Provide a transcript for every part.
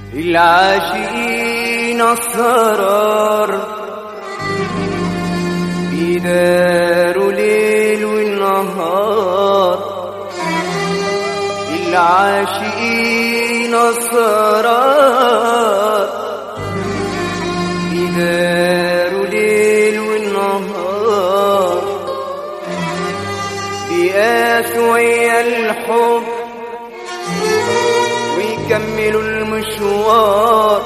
العاشقين السرار بيداروا ليل والنهار العاشقين السرار بيداروا ليل والنهار بيقاسوا ويا الحب ويكملوا المشوار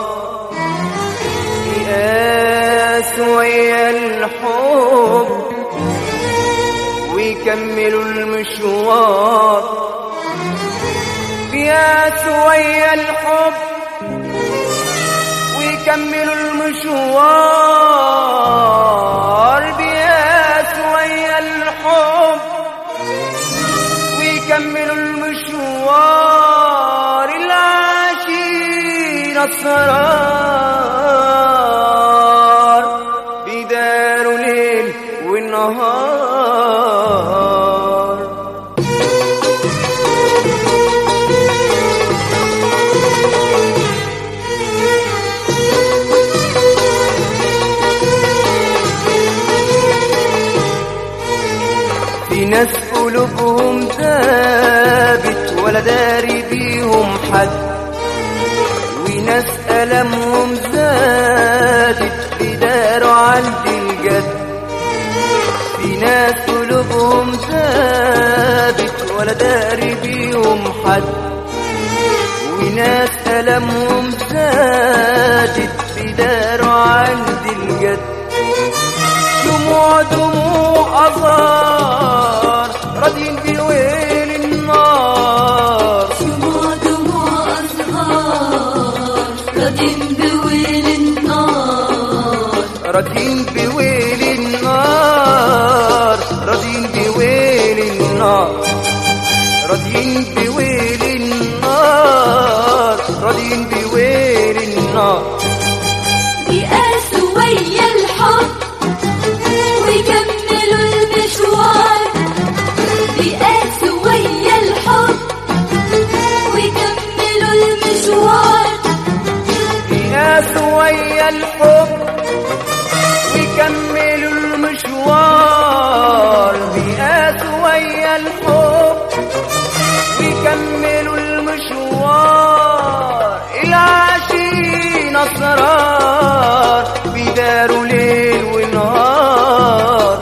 بيقاسوا ويا الحب ويكملوا المشوار بيقاسوا ويا الحب ويكملوا المشوار بيقاسوا ويا الحب ويكملوا المشوار العاشين السرار بيداروا ليل والنهار في ناس قلوبهم ثابت ولا داري بيهم حد وناس ألمهم زادت بداروا عند الجد في ناس قلوبهم ثابت ولا داري بيهم حد وناس ألمهم زادت بداروا عند الجد دموع دموع أزار راضين بويل النار دموع دموع أزهار راضين بويل النار راضين بويل النار راضين بويل النار راضين بويل النار راضين بويل النار بيقاسوا ويا الحب ويكملوا المشوار بيقاسوا ويا الحب ويكملوا المشوار بيقاسوا ويا الحب ويكملوا المشوار بيقاسوا ويا الحب ويكملوا المشوار العاشقين أسرار بيداروا ليل ونهار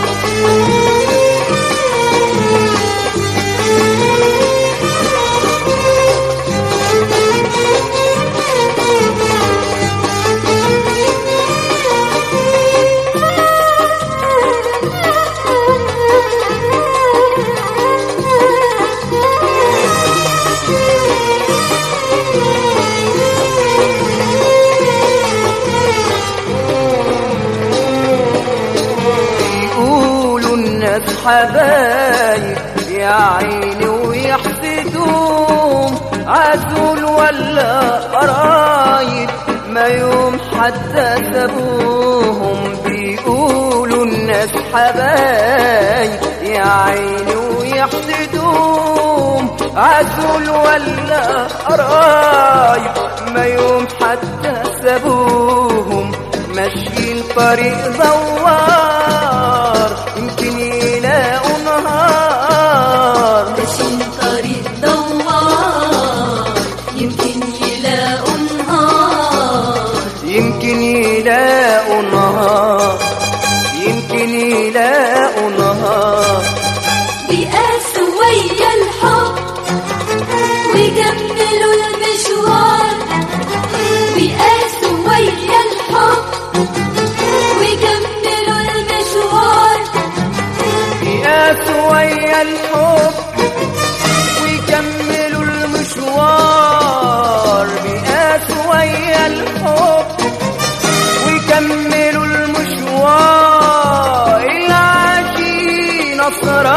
يقولوا الناس حبايب يا عيني ويحسدوهم عزول ولا قرايب ما يوم حتى سابوهم بيقولوا الناس حبايب يا عيني ويحسدوهم عزول ولا قرايب ما يوم حتى سابوهم ماشيين طريق دوار يمكن يلاقوا نهار ماشيين طريق دوار يمكن يلاقوا نهار يمكن يلاقوا نهار يمكن يلاقوا نهار بيقاسوا ويا الحب ويكملوا المشوار بيقاسوا ويا الحب ويكملوا المشوار يقاسوا ويا الحب ويكملوا المشوار بيقاسوا ويا الحب ويكملوا المشوار العاشقين أسرار